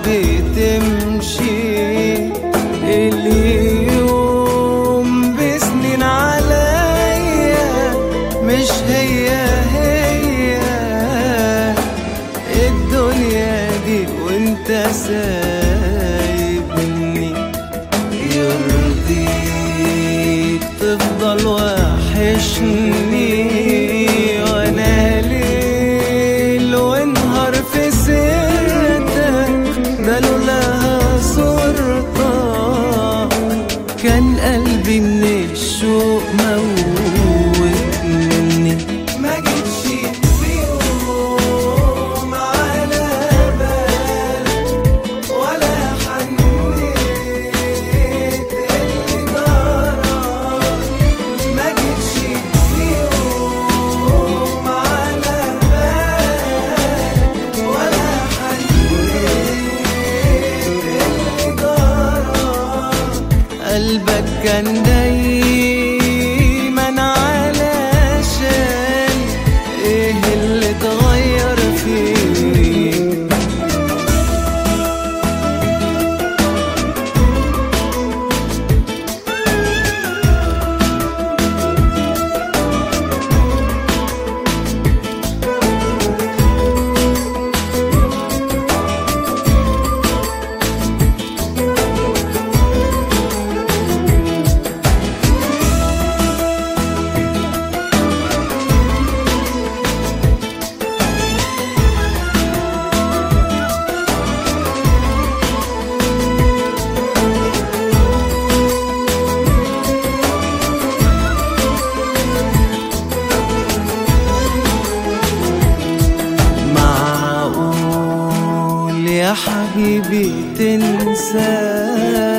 بتمشي اليوم بسنين عليا مش هي هي الدنيا دي وانت سايبني يرضيك تفضل وحشني وانا ليل ونهار في سيرتك ده لولاها صورتك كان قلبي من الشوق موت مني ما جيتش في يوم على بالك ولا حنيت اللي جرى ما جيتش في يوم على بالك ولا حنيت اللي جرى قلبك كان دايما علشان ايه اللي اتغير فيك معقول يا حبيبي تنسى